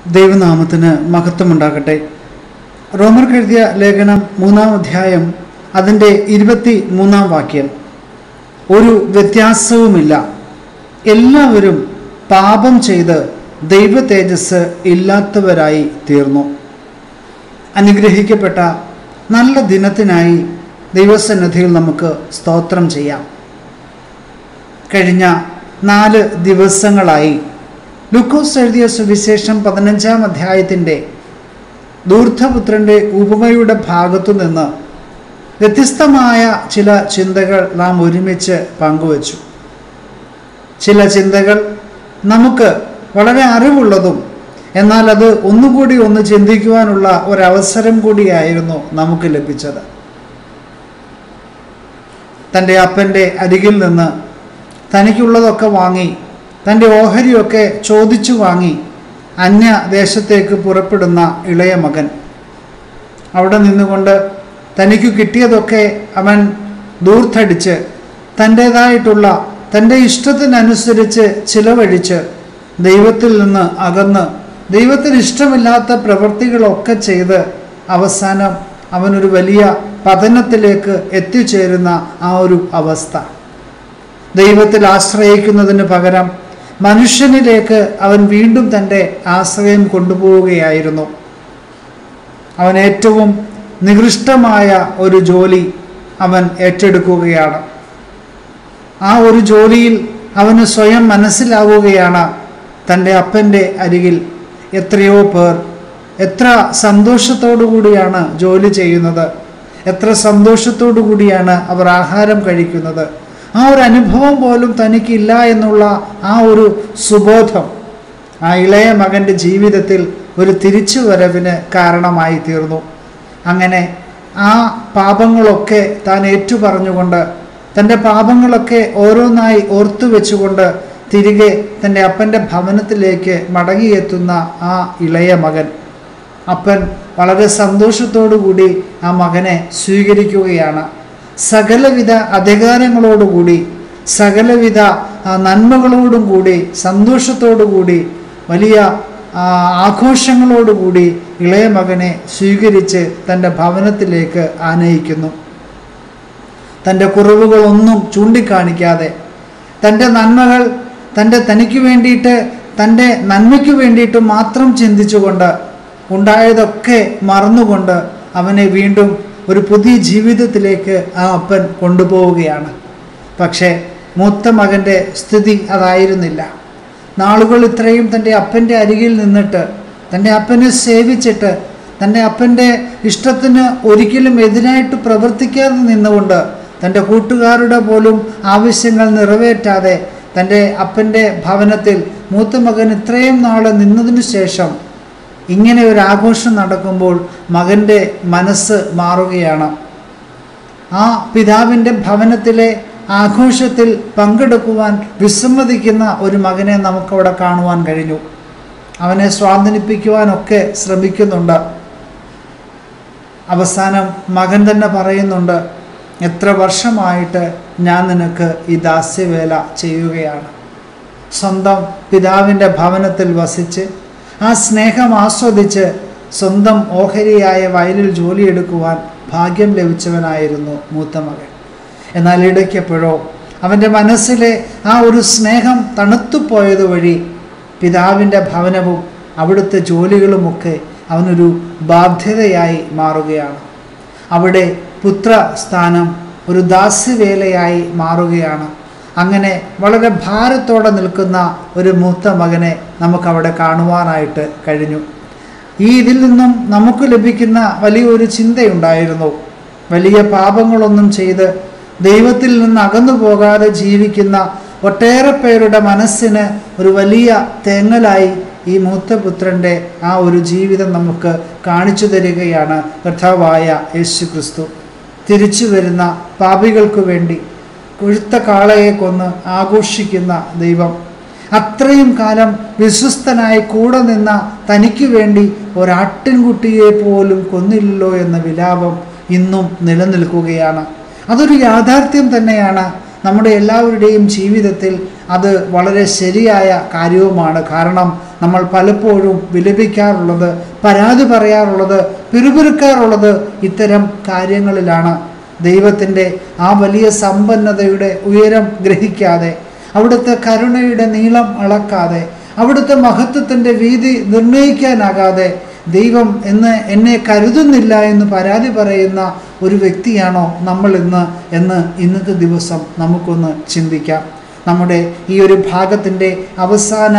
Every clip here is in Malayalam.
ദൈവനാമത്തിന് മഹത്വമുണ്ടാകട്ടെ റോമർ എഴുതിയ ലേഖനം മൂന്നാം അധ്യായം അതിൻ്റെ ഇരുപത്തി മൂന്നാം വാക്യം ഒരു വ്യത്യാസവുമില്ല എല്ലാവരും പാപം ചെയ്ത് ദൈവ തേജസ് ഇല്ലാത്തവരായി തീർന്നു അനുഗ്രഹിക്കപ്പെട്ട നല്ല ദിനത്തിനായി ദൈവസന്നിധിയിൽ നമുക്ക് സ്തോത്രം ചെയ്യാം കഴിഞ്ഞ നാല് ദിവസങ്ങളായി ലൂക്കോസ് എഴുതിയ സുവിശേഷം പതിനഞ്ചാം അധ്യായത്തിൻ്റെ ദൂർദ്ധപുത്രൻ്റെ ഉപമയുടെ ഭാഗത്തു നിന്ന് വ്യത്യസ്തമായ ചില ചിന്തകൾ നാം ഒരുമിച്ച് പങ്കുവച്ചു ചില ചിന്തകൾ നമുക്ക് വളരെ അറിവുള്ളതും എന്നാൽ അത് ഒന്നുകൂടി ഒന്ന് ചിന്തിക്കുവാനുള്ള ഒരവസരം കൂടിയായിരുന്നു നമുക്ക് ലഭിച്ചത് തൻ്റെ അപ്പൻ്റെ അരികിൽ നിന്ന് തനിക്കുള്ളതൊക്കെ വാങ്ങി തൻ്റെ ഓഹരിയൊക്കെ ചോദിച്ചു വാങ്ങി അന്യദേശത്തേക്ക് പുറപ്പെടുന്ന ഇളയ മകൻ അവിടെ നിന്നുകൊണ്ട് തനിക്ക് കിട്ടിയതൊക്കെ അവൻ ദൂർത്തടിച്ച് തൻ്റേതായിട്ടുള്ള തൻ്റെ ഇഷ്ടത്തിനനുസരിച്ച് ചിലവഴിച്ച് ദൈവത്തിൽ നിന്ന് അകന്ന് ദൈവത്തിന് ഇഷ്ടമില്ലാത്ത പ്രവൃത്തികളൊക്കെ ചെയ്ത് അവസാനം അവനൊരു വലിയ പതനത്തിലേക്ക് എത്തിച്ചേരുന്ന ആ ഒരു അവസ്ഥ ദൈവത്തിൽ ആശ്രയിക്കുന്നതിന് പകരം മനുഷ്യനിലേക്ക് അവൻ വീണ്ടും തൻ്റെ ആശ്രയം കൊണ്ടുപോവുകയായിരുന്നു അവൻ ഏറ്റവും നികൃഷ്ടമായ ഒരു ജോലി അവൻ ഏറ്റെടുക്കുകയാണ് ആ ഒരു ജോലിയിൽ അവന് സ്വയം മനസ്സിലാവുകയാണ് തൻ്റെ അപ്പൻ്റെ അരികിൽ എത്രയോ പേർ എത്ര സന്തോഷത്തോടു കൂടിയാണ് ജോലി ചെയ്യുന്നത് എത്ര സന്തോഷത്തോടു കൂടിയാണ് അവർ ആഹാരം കഴിക്കുന്നത് ആ ഒരു അനുഭവം പോലും തനിക്കില്ല എന്നുള്ള ആ ഒരു സുബോധം ആ ഇളയ മകൻ്റെ ജീവിതത്തിൽ ഒരു തിരിച്ചുവരവിന് കാരണമായി തീർന്നു അങ്ങനെ ആ പാപങ്ങളൊക്കെ താൻ ഏറ്റുപറഞ്ഞുകൊണ്ട് തൻ്റെ പാപങ്ങളൊക്കെ ഓരോന്നായി ഓർത്തു വെച്ചുകൊണ്ട് തിരികെ തൻ്റെ അപ്പൻ്റെ ഭവനത്തിലേക്ക് മടങ്ങിയെത്തുന്ന ആ ഇളയ മകൻ അപ്പൻ വളരെ സന്തോഷത്തോടു കൂടി ആ മകനെ സ്വീകരിക്കുകയാണ് സകലവിധ അധികാരങ്ങളോടുകൂടി സകലവിധ നന്മകളോടും കൂടി സന്തോഷത്തോടു കൂടി വലിയ ആഘോഷങ്ങളോടുകൂടി ഇളയ മകനെ സ്വീകരിച്ച് തൻ്റെ ഭവനത്തിലേക്ക് ആനയിക്കുന്നു തൻ്റെ കുറവുകളൊന്നും ചൂണ്ടിക്കാണിക്കാതെ തൻ്റെ നന്മകൾ തൻ്റെ തനിക്ക് വേണ്ടിയിട്ട് തൻ്റെ നന്മയ്ക്ക് വേണ്ടിയിട്ട് മാത്രം ചിന്തിച്ചുകൊണ്ട് ഉണ്ടായതൊക്കെ മറന്നുകൊണ്ട് അവനെ വീണ്ടും ഒരു പുതിയ ജീവിതത്തിലേക്ക് ആ അപ്പൻ കൊണ്ടുപോവുകയാണ് പക്ഷേ മൂത്ത മകൻ്റെ സ്ഥിതി അതായിരുന്നില്ല നാളുകൾ ഇത്രയും തൻ്റെ അപ്പൻ്റെ അരികിൽ നിന്നിട്ട് തൻ്റെ അപ്പനെ സേവിച്ചിട്ട് തൻ്റെ അപ്പൻ്റെ ഇഷ്ടത്തിന് ഒരിക്കലും എതിരായിട്ട് പ്രവർത്തിക്കാതെ നിന്നുകൊണ്ട് തൻ്റെ കൂട്ടുകാരുടെ പോലും ആവശ്യങ്ങൾ നിറവേറ്റാതെ തൻ്റെ അപ്പൻ്റെ ഭവനത്തിൽ മൂത്ത മകൻ ഇത്രയും നാൾ നിന്നതിനു ശേഷം ഇങ്ങനെ ഒരു ആഘോഷം നടക്കുമ്പോൾ മകൻ്റെ മനസ്സ് മാറുകയാണ് ആ പിതാവിൻ്റെ ഭവനത്തിലെ ആഘോഷത്തിൽ പങ്കെടുക്കുവാൻ വിസമ്മതിക്കുന്ന ഒരു മകനെ നമുക്കവിടെ കാണുവാൻ കഴിഞ്ഞു അവനെ സ്വാന്തനിപ്പിക്കുവാനൊക്കെ ശ്രമിക്കുന്നുണ്ട് അവസാനം മകൻ തന്നെ പറയുന്നുണ്ട് എത്ര വർഷമായിട്ട് ഞാൻ നിനക്ക് ഈ ദാസ്യവേല ചെയ്യുകയാണ് സ്വന്തം പിതാവിൻ്റെ ഭവനത്തിൽ വസിച്ച് ആ സ്നേഹം ആസ്വദിച്ച് സ്വന്തം ഓഹരിയായ വയലിൽ ജോലിയെടുക്കുവാൻ ഭാഗ്യം ലഭിച്ചവനായിരുന്നു മൂത്ത മകൻ എന്നാൽ ഇടയ്ക്കെപ്പോഴോ അവൻ്റെ മനസ്സിലെ ആ ഒരു സ്നേഹം തണുത്തുപോയത് വഴി പിതാവിൻ്റെ ഭവനവും അവിടുത്തെ ജോലികളുമൊക്കെ അവനൊരു ബാധ്യതയായി മാറുകയാണ് അവിടെ പുത്രസ്ഥാനം ഒരു ദാസ്യവേലയായി മാറുകയാണ് അങ്ങനെ വളരെ ഭാരത്തോടെ നിൽക്കുന്ന ഒരു മൂത്ത മകനെ നമുക്കവിടെ കാണുവാനായിട്ട് കഴിഞ്ഞു ഈ ഇതിൽ നിന്നും നമുക്ക് ലഭിക്കുന്ന വലിയൊരു ചിന്തയുണ്ടായിരുന്നു വലിയ പാപങ്ങളൊന്നും ചെയ്ത് ദൈവത്തിൽ നിന്ന് അകന്നു പോകാതെ ജീവിക്കുന്ന ഒട്ടേറെ പേരുടെ മനസ്സിന് ഒരു വലിയ തേങ്ങലായി ഈ മൂത്തപുത്രൻ്റെ ആ ഒരു ജീവിതം നമുക്ക് കാണിച്ചു തരികയാണ് കർത്താവായ യേശു ക്രിസ്തു തിരിച്ചു വരുന്ന പാപികൾക്ക് വേണ്ടി കൊഴുത്ത കാളയെ കൊന്ന് ആഘോഷിക്കുന്ന ദൈവം അത്രയും കാലം വിശ്വസ്തനായി കൂടെ നിന്ന തനിക്ക് വേണ്ടി ഒരാട്ടിൻകുട്ടിയെ പോലും കൊന്നില്ലല്ലോ എന്ന വിലാപം ഇന്നും നിലനിൽക്കുകയാണ് അതൊരു യാഥാർത്ഥ്യം തന്നെയാണ് നമ്മുടെ എല്ലാവരുടെയും ജീവിതത്തിൽ അത് വളരെ ശരിയായ കാര്യവുമാണ് കാരണം നമ്മൾ പലപ്പോഴും വിലപിക്കാറുള്ളത് പരാതി പറയാറുള്ളത് പിറുപിറുക്കാറുള്ളത് ഇത്തരം കാര്യങ്ങളിലാണ് ദൈവത്തിൻ്റെ ആ വലിയ സമ്പന്നതയുടെ ഉയരം ഗ്രഹിക്കാതെ അവിടുത്തെ കരുണയുടെ നീളം അളക്കാതെ അവിടുത്തെ മഹത്വത്തിൻ്റെ വീതി നിർണ്ണയിക്കാനാകാതെ ദൈവം എന്ന് എന്നെ കരുതുന്നില്ല എന്ന് പരാതി പറയുന്ന ഒരു വ്യക്തിയാണോ നമ്മൾ ഇന്ന് എന്ന് ഇന്നത്തെ ദിവസം നമുക്കൊന്ന് ചിന്തിക്കാം നമ്മുടെ ഈ ഒരു ഭാഗത്തിൻ്റെ അവസാന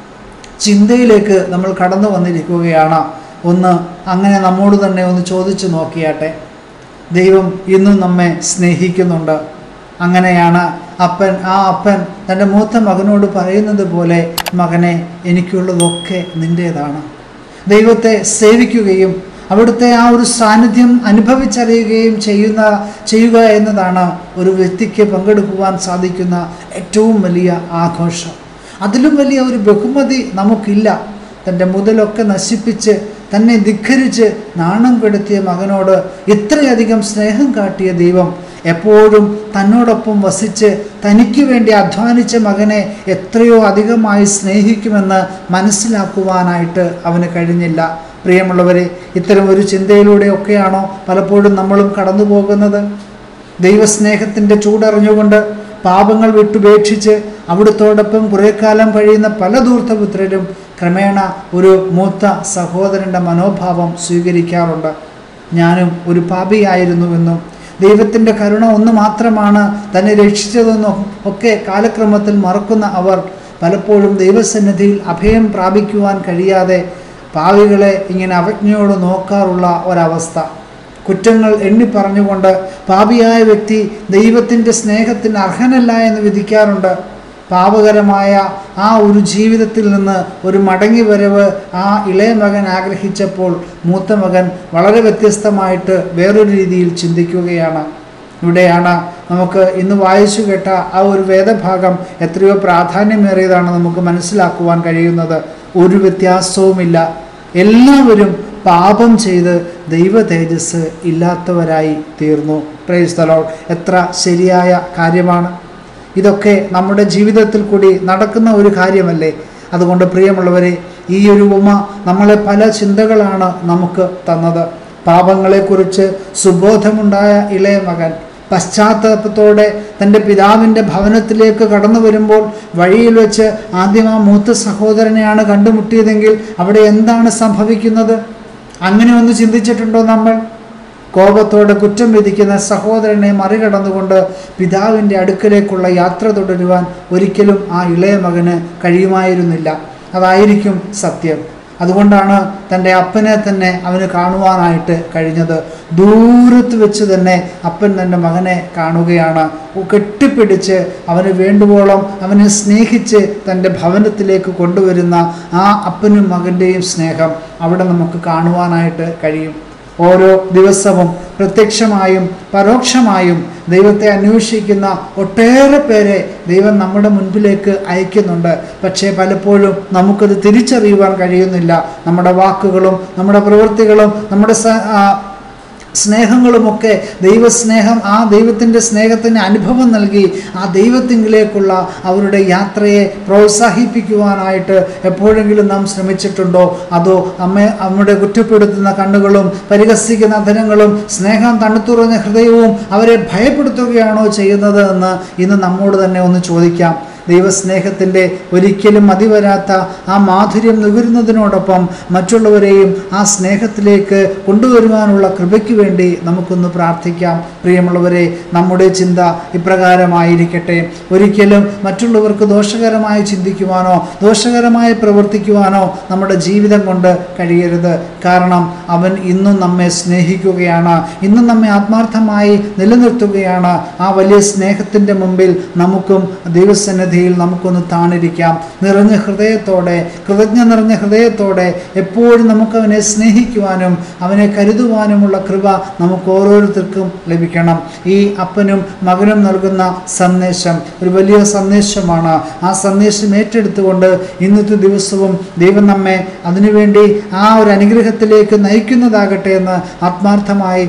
ചിന്തയിലേക്ക് നമ്മൾ കടന്നു വന്നിരിക്കുകയാണ് ഒന്ന് അങ്ങനെ നമ്മോട് തന്നെ ഒന്ന് ചോദിച്ചു നോക്കിയാട്ടെ ദൈവം ഇന്നും നമ്മെ സ്നേഹിക്കുന്നുണ്ട് അങ്ങനെയാണ് അപ്പൻ ആ അപ്പൻ തൻ്റെ മൂത്ത മകനോട് പറയുന്നത് പോലെ മകനെ എനിക്കുള്ളതൊക്കെ നിൻ്റേതാണ് ദൈവത്തെ സേവിക്കുകയും അവിടുത്തെ ആ ഒരു സാന്നിധ്യം അനുഭവിച്ചറിയുകയും ചെയ്യുന്ന ചെയ്യുക എന്നതാണ് ഒരു വ്യക്തിക്ക് പങ്കെടുക്കുവാൻ സാധിക്കുന്ന ഏറ്റവും വലിയ ആഘോഷം അതിലും വലിയ ഒരു ബഹുമതി നമുക്കില്ല തൻ്റെ മുതലൊക്കെ നശിപ്പിച്ച് തന്നെ ധിഖരിച്ച് നാണം കെടുത്തിയ മകനോട് ഇത്രയധികം സ്നേഹം കാട്ടിയ ദൈവം എപ്പോഴും തന്നോടൊപ്പം വസിച്ച് തനിക്ക് വേണ്ടി അധ്വാനിച്ച മകനെ എത്രയോ അധികമായി സ്നേഹിക്കുമെന്ന് മനസ്സിലാക്കുവാനായിട്ട് അവന് കഴിഞ്ഞില്ല പ്രിയമുള്ളവരെ ഇത്തരം ഒരു ചിന്തയിലൂടെയൊക്കെയാണോ പലപ്പോഴും നമ്മളും കടന്നു പോകുന്നത് ദൈവസ്നേഹത്തിൻ്റെ ചൂടറിഞ്ഞുകൊണ്ട് പാപങ്ങൾ വിട്ടുപേക്ഷിച്ച് അവിടുത്തോടൊപ്പം കുറേ കാലം കഴിയുന്ന പല ധൂർത്തപുത്രരും ക്രമേണ ഒരു മൂത്ത സഹോദരൻ്റെ മനോഭാവം സ്വീകരിക്കാറുണ്ട് ഞാനും ഒരു പാപിയായിരുന്നുവെന്നും ദൈവത്തിൻ്റെ കരുണ ഒന്ന് മാത്രമാണ് തന്നെ രക്ഷിച്ചതെന്നും ഒക്കെ കാലക്രമത്തിൽ മറക്കുന്ന അവർ പലപ്പോഴും ദൈവസന്നിധിയിൽ അഭയം പ്രാപിക്കുവാൻ കഴിയാതെ പാവികളെ ഇങ്ങനെ അവജ്ഞയോട് നോക്കാറുള്ള ഒരവസ്ഥ കുറ്റങ്ങൾ എണ്ണി പറഞ്ഞുകൊണ്ട് പാപിയായ വ്യക്തി ദൈവത്തിൻ്റെ സ്നേഹത്തിന് അർഹനല്ല എന്ന് വിധിക്കാറുണ്ട് പാപകരമായ ആ ഒരു ജീവിതത്തിൽ നിന്ന് ഒരു മടങ്ങി വരവ് ആ ഇളയ മകൻ ആഗ്രഹിച്ചപ്പോൾ മൂത്ത മകൻ വളരെ വ്യത്യസ്തമായിട്ട് വേറൊരു രീതിയിൽ ചിന്തിക്കുകയാണ് ഇവിടെയാണ് നമുക്ക് ഇന്ന് വായിച്ചു കേട്ട ആ ഒരു വേദഭാഗം എത്രയോ പ്രാധാന്യമേറിയതാണ് നമുക്ക് മനസ്സിലാക്കുവാൻ കഴിയുന്നത് ഒരു വ്യത്യാസവുമില്ല എല്ലാവരും പാപം ചെയ്ത് ദൈവ തേജസ് ഇല്ലാത്തവരായി തീർന്നു പ്രൈസ് തലോൾ എത്ര ശരിയായ കാര്യമാണ് ഇതൊക്കെ നമ്മുടെ ജീവിതത്തിൽ കൂടി നടക്കുന്ന ഒരു കാര്യമല്ലേ അതുകൊണ്ട് പ്രിയമുള്ളവരെ ഈ ഒരു ഉമ നമ്മളെ പല ചിന്തകളാണ് നമുക്ക് തന്നത് പാപങ്ങളെക്കുറിച്ച് സുബോധമുണ്ടായ ഇളയ മകൻ പശ്ചാത്താപത്തോടെ തൻ്റെ പിതാവിൻ്റെ ഭവനത്തിലേക്ക് കടന്നു വരുമ്പോൾ വഴിയിൽ വെച്ച് ആദ്യം ആ മൂത്ത സഹോദരനെയാണ് കണ്ടുമുട്ടിയതെങ്കിൽ അവിടെ എന്താണ് സംഭവിക്കുന്നത് അങ്ങനെ ഒന്ന് ചിന്തിച്ചിട്ടുണ്ടോ നമ്മൾ കോപത്തോടെ കുറ്റം വിധിക്കുന്ന സഹോദരനെ മറികടന്നുകൊണ്ട് പിതാവിൻ്റെ അടുക്കലേക്കുള്ള യാത്ര തുടരുവാൻ ഒരിക്കലും ആ ഇളയ മകന് കഴിയുമായിരുന്നില്ല അതായിരിക്കും സത്യം അതുകൊണ്ടാണ് തൻ്റെ അപ്പനെ തന്നെ അവന് കാണുവാനായിട്ട് കഴിഞ്ഞത് ദൂരത്ത് വെച്ച് തന്നെ അപ്പൻ തൻ്റെ മകനെ കാണുകയാണ് കെട്ടിപ്പിടിച്ച് അവന് വേണ്ടുവോളം അവനെ സ്നേഹിച്ച് തൻ്റെ ഭവനത്തിലേക്ക് കൊണ്ടുവരുന്ന ആ അപ്പനും മകൻ്റെയും സ്നേഹം അവിടെ നമുക്ക് കാണുവാനായിട്ട് കഴിയും ഓരോ ദിവസവും പ്രത്യക്ഷമായും പരോക്ഷമായും ദൈവത്തെ അന്വേഷിക്കുന്ന ഒട്ടേറെ പേരെ ദൈവം നമ്മുടെ മുൻപിലേക്ക് അയക്കുന്നുണ്ട് പക്ഷേ പലപ്പോഴും നമുക്കത് തിരിച്ചറിയുവാൻ കഴിയുന്നില്ല നമ്മുടെ വാക്കുകളും നമ്മുടെ പ്രവൃത്തികളും നമ്മുടെ സ ആ, സ്നേഹങ്ങളുമൊക്കെ ദൈവസ്നേഹം ആ ദൈവത്തിൻ്റെ സ്നേഹത്തിന് അനുഭവം നൽകി ആ ദൈവത്തിങ്കിലേക്കുള്ള അവരുടെ യാത്രയെ പ്രോത്സാഹിപ്പിക്കുവാനായിട്ട് എപ്പോഴെങ്കിലും നാം ശ്രമിച്ചിട്ടുണ്ടോ അതോ അമ്മ അമ്മയുടെ കുറ്റപ്പെടുത്തുന്ന കണ്ണുകളും പരിഹസിക്കുന്ന അധരങ്ങളും സ്നേഹം തണുത്തുറഞ്ഞ ഹൃദയവും അവരെ ഭയപ്പെടുത്തുകയാണോ ചെയ്യുന്നത് എന്ന് ഇന്ന് നമ്മോട് തന്നെ ഒന്ന് ചോദിക്കാം ദൈവസ്നേഹത്തിൻ്റെ ഒരിക്കലും മതിവരാത്ത ആ മാധുര്യം നുകരുന്നതിനോടൊപ്പം മറ്റുള്ളവരെയും ആ സ്നേഹത്തിലേക്ക് കൊണ്ടുവരുവാനുള്ള കൃപയ്ക്ക് വേണ്ടി നമുക്കൊന്ന് പ്രാർത്ഥിക്കാം പ്രിയമുള്ളവരെ നമ്മുടെ ചിന്ത ഇപ്രകാരമായിരിക്കട്ടെ ഒരിക്കലും മറ്റുള്ളവർക്ക് ദോഷകരമായി ചിന്തിക്കുവാനോ ദോഷകരമായി പ്രവർത്തിക്കുവാനോ നമ്മുടെ ജീവിതം കൊണ്ട് കഴിയരുത് കാരണം അവൻ ഇന്നും നമ്മെ സ്നേഹിക്കുകയാണ് ഇന്നും നമ്മെ ആത്മാർത്ഥമായി നിലനിർത്തുകയാണ് ആ വലിയ സ്നേഹത്തിൻ്റെ മുമ്പിൽ നമുക്കും ദൈവസന്നിധിയിൽ നമുക്കൊന്ന് താണിരിക്കാം നിറഞ്ഞ ഹൃദയത്തോടെ കൃതജ്ഞ നിറഞ്ഞ ഹൃദയത്തോടെ എപ്പോഴും നമുക്കവനെ സ്നേഹിക്കുവാനും അവനെ കരുതുവാനുമുള്ള കൃപ നമുക്ക് ഓരോരുത്തർക്കും ലഭിക്കണം ഈ അപ്പനും മകനും നൽകുന്ന സന്ദേശം ഒരു വലിയ സന്ദേശമാണ് ആ സന്ദേശം ഏറ്റെടുത്തുകൊണ്ട് ഇന്നത്തെ ദിവസവും ദൈവം നമ്മെ അതിനുവേണ്ടി ആ ഒരു അനുഗ്രഹത്തിലേക്ക് നയിക്കുന്നതാകട്ടെ എന്ന് ആത്മാർത്ഥമായി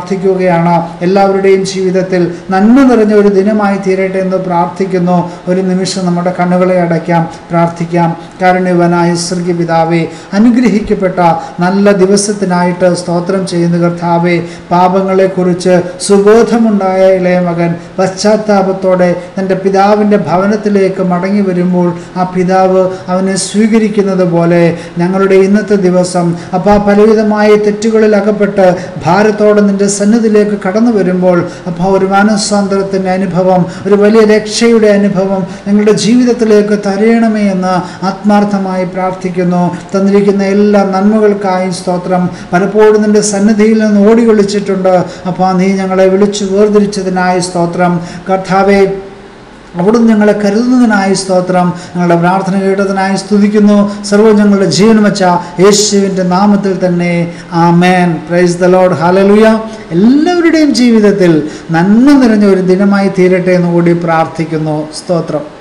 പ്രാർത്ഥിക്കുകയാണ് എല്ലാവരുടെയും ജീവിതത്തിൽ നന്മ നിറഞ്ഞ ഒരു ദിനമായി തീരട്ടെ എന്ന് പ്രാർത്ഥിക്കുന്നു ഒരു നിമിഷം നമ്മുടെ കണ്ണുകളെ അടയ്ക്കാം പ്രാർത്ഥിക്കാം കാരുണ്യവനായ സ്വർഗീയ പിതാവേ അനുഗ്രഹിക്കപ്പെട്ട നല്ല ദിവസത്തിനായിട്ട് സ്തോത്രം ചെയ്യുന്ന കർത്താവേ പാപങ്ങളെക്കുറിച്ച് സുബോധമുണ്ടായ ഇളയ മകൻ പശ്ചാത്താപത്തോടെ തൻ്റെ പിതാവിൻ്റെ ഭവനത്തിലേക്ക് മടങ്ങി വരുമ്പോൾ ആ പിതാവ് അവനെ സ്വീകരിക്കുന്നത് പോലെ ഞങ്ങളുടെ ഇന്നത്തെ ദിവസം അപ്പോൾ ആ പലവിധമായ തെറ്റുകളിൽ അകപ്പെട്ട് ഭാരത്തോടെ നിൻ്റെ സന്നിധിയിലേക്ക് കടന്നു വരുമ്പോൾ അപ്പോൾ ഒരു മാനസാന്തരത്തിൻ്റെ അനുഭവം ഒരു വലിയ രക്ഷയുടെ അനുഭവം ഞങ്ങളുടെ ജീവിതത്തിലേക്ക് തരയണമേ എന്ന് ആത്മാർത്ഥമായി പ്രാർത്ഥിക്കുന്നു തന്നിരിക്കുന്ന എല്ലാ നന്മകൾക്കായി സ്തോത്രം പലപ്പോഴും നിൻ്റെ സന്നിധിയിൽ നിന്ന് ഓടി ഒളിച്ചിട്ടുണ്ട് അപ്പോൾ നീ ഞങ്ങളെ വിളിച്ചു വേർതിരിച്ചതിനായി സ്തോത്രം കർത്താവെ അവിടുന്ന് ഞങ്ങളെ കരുതുന്നതിനായി സ്തോത്രം ഞങ്ങളുടെ പ്രാർത്ഥന കേട്ടതിനായി സ്തുതിക്കുന്നു സർവ്വം ഞങ്ങളുടെ ജീവൻ വെച്ച യേശുവിൻ്റെ നാമത്തിൽ തന്നെ ആമേൻ പ്രൈസ് ദ ലോഡ് ഹാലലുയ എല്ലാവരുടെയും ജീവിതത്തിൽ നന്മ നിറഞ്ഞ ഒരു ദിനമായി തീരട്ടെ എന്ന് കൂടി പ്രാർത്ഥിക്കുന്നു സ്തോത്രം